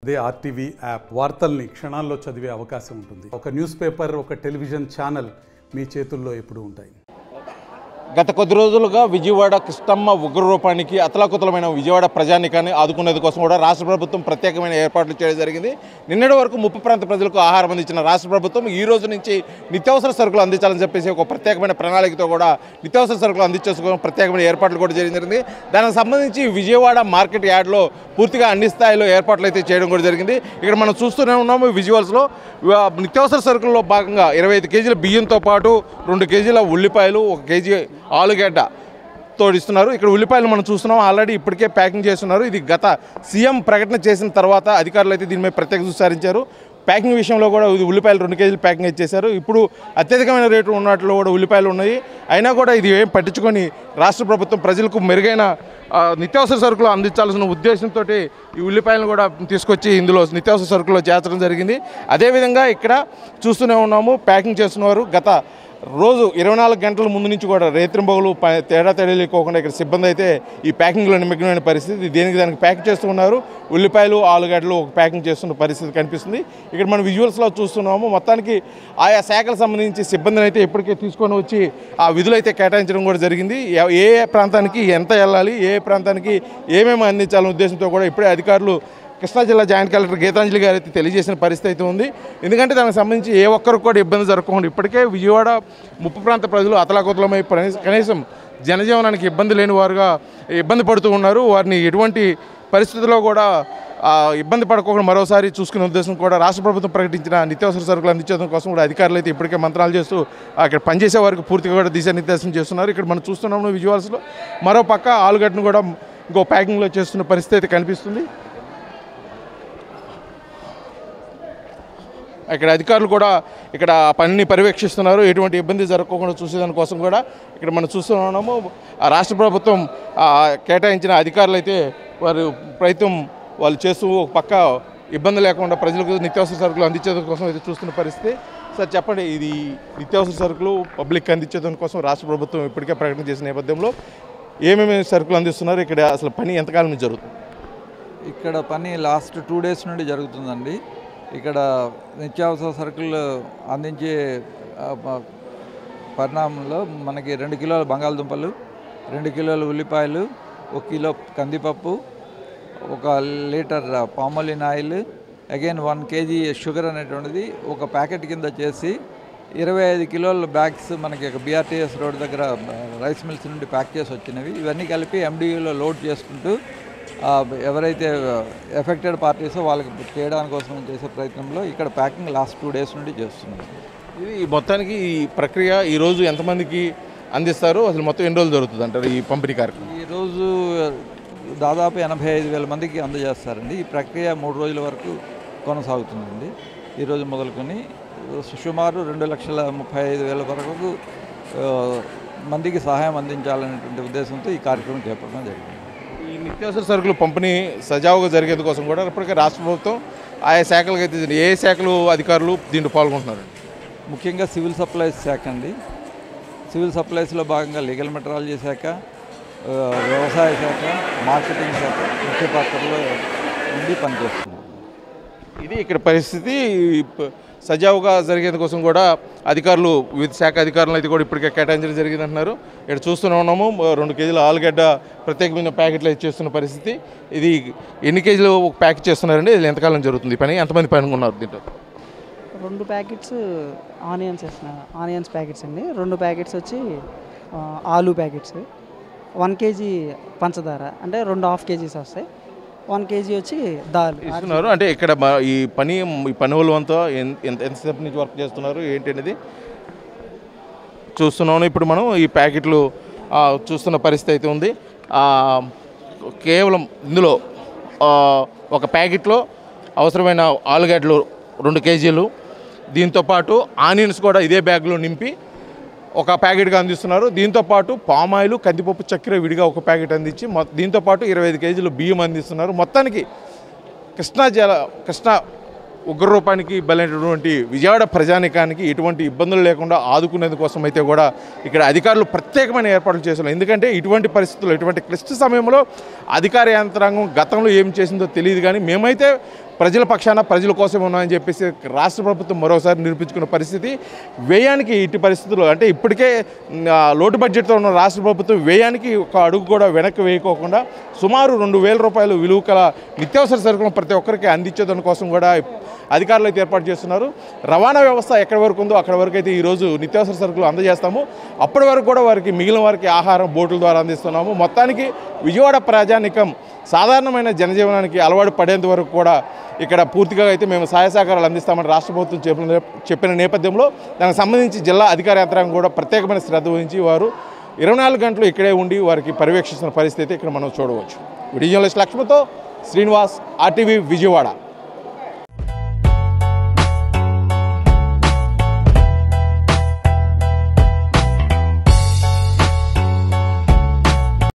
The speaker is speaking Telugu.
అదే ఆర్టీవీ యాప్ వార్తల్ని క్షణాల్లో చదివే అవకాశం ఉంటుంది ఒక న్యూస్ పేపర్ ఒక టెలివిజన్ ఛానల్ మీ చేతుల్లో ఎప్పుడూ ఉంటాయి గత కొద్ది రోజులుగా విజయవాడ కృష్ణమ్మ ఉగ్రరూపానికి అతలాకుతలమైన విజయవాడ ప్రజానికాన్ని ఆదుకునేందుకు కోసం కూడా రాష్ట్ర ప్రభుత్వం ప్రత్యేకమైన ఏర్పాట్లు చేయడం జరిగింది నిన్నటి వరకు ముప్పు ప్రాంత ప్రజలకు ఆహారం అందించిన రాష్ట్ర ప్రభుత్వం ఈ రోజు నుంచి నిత్యావసర సరుకులు అందించాలని చెప్పేసి ఒక ప్రత్యేకమైన ప్రణాళికతో కూడా నిత్యావసర సరుకులు అందించేసుకోవడం ప్రత్యేకమైన ఏర్పాట్లు కూడా చేయడం జరిగింది దానికి సంబంధించి విజయవాడ మార్కెట్ యార్డ్లో పూర్తిగా అన్ని స్థాయిలో ఏర్పాట్లు అయితే చేయడం కూడా జరిగింది ఇక్కడ మనం చూస్తూనే ఉన్నాము విజువల్స్లో వ- నిత్యావసర సరుకుల్లో భాగంగా ఇరవై ఐదు కేజీల బియ్యంతో పాటు రెండు కేజీల ఉల్లిపాయలు ఒక కేజీ ఆలుగడ్డ తోడిస్తున్నారు ఇక్కడ ఉల్లిపాయలు మనం చూస్తున్నాం ఆల్రెడీ ఇప్పటికే ప్యాకింగ్ చేస్తున్నారు ఇది గత సీఎం ప్రకటన చేసిన తర్వాత అధికారులు అయితే దీని మీద ప్రత్యేక దృష్టి సారించారు ప్యాకింగ్ విషయంలో కూడా ఇది ఉల్లిపాయలు రెండు కేజీలు ప్యాకింగ్ ఇచ్చేశారు ఇప్పుడు అత్యధికమైన రేటు ఉన్నట్లు కూడా ఉల్లిపాయలు ఉన్నాయి అయినా కూడా ఇది ఏం పట్టించుకొని రాష్ట్ర ప్రభుత్వం ప్రజలకు మెరుగైన ఆ, నిత్యావసర సరుకులు అందించాల్సిన ఉద్దేశంతో ఈ ఉల్లిపాయలను కూడా తీసుకొచ్చి ఇందులో నిత్యావసర సరుకుల్లో చేర్చడం జరిగింది అదేవిధంగా ఇక్కడ చూస్తూనే ఉన్నాము ప్యాకింగ్ చేస్తున్నవారు గత రోజు ఇరవై నాలుగు గంటల ముందు నుంచి కూడా రేత్రింబగులు ప- తేడా తేడా లేకోకుండా ఇక్కడ సిబ్బంది అయితే ఈ ప్యాకింగ్లో నిమగ్నమైన పరిస్థితి దేనికి దానికి ప్యాక్ చేస్తూ ఉన్నారు ఉల్లిపాయలు ఆలుగడ్డలు ఒక ప్యాకింగ్ చేస్తున్న పరిస్థితి కనిపిస్తుంది ఇక్కడ మనం విజువల్స్లో చూస్తున్నాము మొత్తానికి ఆయా శాఖలకు సంబంధించి సిబ్బందిని అయితే ఇప్పటికే తీసుకొని వచ్చి ఆ విధులు అయితే కేటాయించడం కూడా జరిగింది ఎ- ఏ ఏ ప్రాంతానికి ఎంత వెళ్ళాలి ఏ ఏ ప్రాంతానికి ఏమేమి అందించాలనే ఉద్దేశంతో కూడా ఇప్పుడే అధికారులు కృష్ణా జిల్లా జాయింట్ కలెక్టర్ గీతాంజలి గారు అయితే తెలియజేసిన పరిస్థితి అయితే ఉంది ఎందుకంటే దానికి సంబంధించి ఏ ఒక్కరికి కూడా ఇబ్బంది జరగకుండా ఇప్పటికే విజయవాడ ముప్పు ప్రాంత ప్రజలు అతలాకుతలమై కనీస- కనీసం జనజీవనానికి ఇబ్బంది లేని వారుగా ఇబ్బంది పడుతూ ఉన్నారు వారిని ఎటువంటి పరిస్థితుల్లో కూడా ఆ, ఇబ్బంది పడకుండా మరోసారి చూసుకునే ఉద్దేశం కూడా రాష్ట్ర ప్రభుత్వం ప్రకటించిన నిత్యావసర సరుకులు అందించడం కోసం కూడా అధికారులు అయితే ఇప్పటికే మంత్రాలు చేస్తూ అక్కడ పనిచేసే వారికి పూర్తిగా కూడా దిశానిర్దేశం చేస్తున్నారు ఇక్కడ మనం చూస్తున్నాము విజువల్స్లో మరో పక్క ఆలుగడ్డను కూడా ఇంకో ప్యాకింగ్లో చేస్తున్న పరిస్థితి అయితే కనిపిస్తుంది ఇక్కడ అధికారులు కూడా ఇక్కడ ఆ పనిని పర్యవేక్షిస్తున్నారు ఎటువంటి ఇబ్బంది జరగకుండా చూసేదాని కోసం కూడా ఇక్కడ మనం చూస్తున్నాము ఆ రాష్ట్ర ప్రభుత్వం ఆ, కేటాయించిన అధికారులు అయితే వారు ప్రయత్నం వాళ్ళు చేస్తూ ఒక పక్క ఇబ్బంది లేకుండా ప్రజలకు నిత్యావసర సరుకులు అందించేందుకు కోసం అయితే చూస్తున్న పరిస్థితి సార్ చెప్పండి ఇది నిత్యావసర సరుకులు పబ్లిక్ అందించేదాని కోసం రాష్ట్ర ప్రభుత్వం ఇప్పటికే ప్రకటన చేసిన నేపథ్యంలో ఏమేమి సరుకులు అందిస్తున్నారు ఇక్కడ అసలు పని ఎంతకాలం నుంచి జరుగుతుంది ఇక్కడ పని లాస్ట్ టూ డేస్ నుండి జరుగుతుందండి ఇక్కడ నిత్యావసర సరుకులు అందించే ఆ, ప- పరిణామంలో మనకి రెండు కిలోల బంగాళదుంపలు రెండు కిలోల ఉల్లిపాయలు ఒక కిలో కందిపప్పు ఒక litre palmolein oil again one KG sugar అనేటువంటిది ఒక ప్యాకెట్ కింద చేసి ఇరవై ఐదు కిలోల బ్యాగ్స్ మనకి బీఆర్టీఎస్ రోడ్ దగ్గర ఆ, రైస్ మిల్స్ నుండి ప్యాక్ చేసి వచ్చినవి ఇవన్నీ కలిపి ఎండియూలో లోడ్ చేసుకుంటూ ఆ, ఎవరైతే ఎఫెక్టెడ్ పార్టీసో వాళ్ళకి చేయడానికి కోసం చేసే ప్రయత్నంలో ఇక్కడ ప్యాకింగ్ లాస్ట్ టూ డేస్ నుండి చేస్తున్నాం ఇది మొత్తానికి ఈ ప్రక్రియ ఈ రోజు ఎంతమందికి అందిస్తారు అసలు మొత్తం ఎన్ని రోజులు జరుగుతుంది అంటారు ఈ పంపిణీ కార్యక్రమం ఈరోజు దాదాపు ఎనభై ఐదు వేల మందికి అందజేస్తారండి ఈ ప్రక్రియ మూడు రోజుల వరకు కొనసాగుతుందండి ఈరోజు మొదలుకొని సుమారు రెండు లక్షల ముప్పై ఐదు వేల వరకు ఆ, మందికి సహాయం అందించాలనేటువంటి ఉద్దేశంతో ఈ కార్యక్రమం చేపట్టడం జరిగింది ఈ నిత్యావసర సరుకులు పంపిణీ సజావుగా జరిగేందు కోసం కూడా ఇప్పటికే రాష్ట్ర ప్రభుత్వం ఆయా శాఖలకు అయితే ఏ శాఖలు అధికారులు దీంట్లో పాల్గొంటున్నారు ముఖ్యంగా సివిల్ సప్లైస్ శాఖ అండి సివిల్ సప్లైస్లో భాగంగా లీగల్ మెట్రాలజీ శాఖ ఆ, వ్యవసాయ శాఖ మార్కెటింగ్ శాఖ ముఖ్య పాత్రలో ఉండి పనిచేస్తుంది ఇది ఇక్కడ పరిస్థితి ప- సజావుగా జరిగేందు కోసం కూడా అధికారులు వివిధ శాఖ అధికారులు అయితే కూడా ఇప్పటికే కేటాయించడం జరిగింది అంటున్నారు ఇక్కడ చూస్తూనే ఉన్నాము మ- రెండు కేజీల ఆలుగడ్డ ప్రత్యేకమైన ప్యాకెట్లు ఇచ్చేస్తున్న పరిస్థితి ఇది ఎన్ని కేజీలు ఒక ప్యాకెట్ చేస్తున్నారండి ఇది ఎంతకాలం జరుగుతుంది ఈ పని ఎంతమంది పని ఉన్నారు దీంట్లో రెండు ప్యాకెట్స్ ఆనియన్స్ వేసిన ఆనియన్స్ ప్యాకెట్స్ అండి రెండు ప్యాకెట్స్ వచ్చి ఆ, ఆలు ప్యాకెట్స్ వన్ కేజీ పంచదార అంటే రెండు హాఫ్ కేజీస్ వస్తాయి వన్ కేజీ వచ్చి దాల్ ఇస్తున్నారు అంటే ఇక్కడ మ- ఈ పని ఈ పని వాళ్ళు అంతా ఎన్- ఎంత ఎంతసేపు నుంచి వర్క్ చేస్తున్నారు ఏంటి అనేది చూస్తున్నాను ఇప్పుడు మనం ఈ ప్యాకెట్లు ఆ, చూస్తున్న పరిస్థితి అయితే ఉంది ఆ, కేవలం ఇందులో ఆ, ఒక ప్యాకెట్లో అవసరమైన ఆలుగడ్డలు రెండు కేజీలు దీంతోపాటు ఆనియన్స్ కూడా ఇదే బ్యాగ్లో నింపి ఒక ప్యాకెట్గా అందిస్తున్నారు దీంతోపాటు పామాయిల్ కందిపప్పు చక్కెర విడిగా ఒక ప్యాకెట్ అందించి మొ దీంతోపాటు ఇరవై ఐదు కేజీలు బియ్యం అందిస్తున్నారు మొత్తానికి కృష్ణా జల కృష్ణా ఉగ్రరూపానికి బలైనటువంటి విజయవాడ ప్రజానికానికి ఎటువంటి ఇబ్బందులు లేకుండా ఆదుకునేందుకోసం అయితే కూడా ఇక్కడ అధికారులు ప్రత్యేకమైన ఏర్పాట్లు చేస్తున్నారు ఎందుకంటే ఇటువంటి పరిస్థితుల్లో ఇటువంటి క్లిష్ట సమయంలో అధికార యంత్రాంగం గతంలో ఏం చేసిందో తెలియదు కానీ మేమైతే ప్రజల పక్షాన ప్రజల కోసం ఉన్నామని చెప్పేసి రాష్ట్ర ప్రభుత్వం మరోసారి నిరూపించుకున్న పరిస్థితి వ్యయానికి ఇటు పరిస్థితులు అంటే ఇప్పటికే ఆ, లోటు బడ్జెట్తో ఉన్న రాష్ట్ర ప్రభుత్వం వ్యయానికి ఒక అడుగు కూడా వెనక్కి వేయకోకుండా సుమారు రెండు వేల రూపాయలు విలువ కల నిత్యావసర సరుకులను ప్రతి ఒక్కరికి అందించేదాని కోసం కూడా అధికారులు అయితే ఏర్పాటు చేస్తున్నారు రవాణా వ్యవస్థ ఎక్కడి వరకు ఉందో అక్కడి వరకు అయితే ఈరోజు నిత్యావసర సరుకులు అందజేస్తాము అప్పటి వరకు కూడా వారికి మిగిలిన వారికి ఆహారం బోట్ల ద్వారా అందిస్తున్నాము మొత్తానికి విజయవాడ ప్రజానికం సాధారణమైన జనజీవనానికి అలవాటు పడేంత వరకు కూడా ఇక్కడ పూర్తిగా అయితే మేము సహాయ సహకారాలు అందిస్తామని రాష్ట్ర ప్రభుత్వం చెప్పిన చెప్పిన నేపథ్యంలో దానికి సంబంధించి జిల్లా అధికార యంత్రాంగం కూడా ప్రత్యేకమైన శ్రద్ధ వహించి వారు ఇరవై నాలుగు గంటలు ఇక్కడే ఉండి వారికి పర్యవేక్షిస్తున్న పరిస్థితి అయితే ఇక్కడ మనం చూడవచ్చు వీడియో జర్నలిస్ట్ లక్ష్మతో శ్రీనివాస్ ఆర్టీవీ విజయవాడ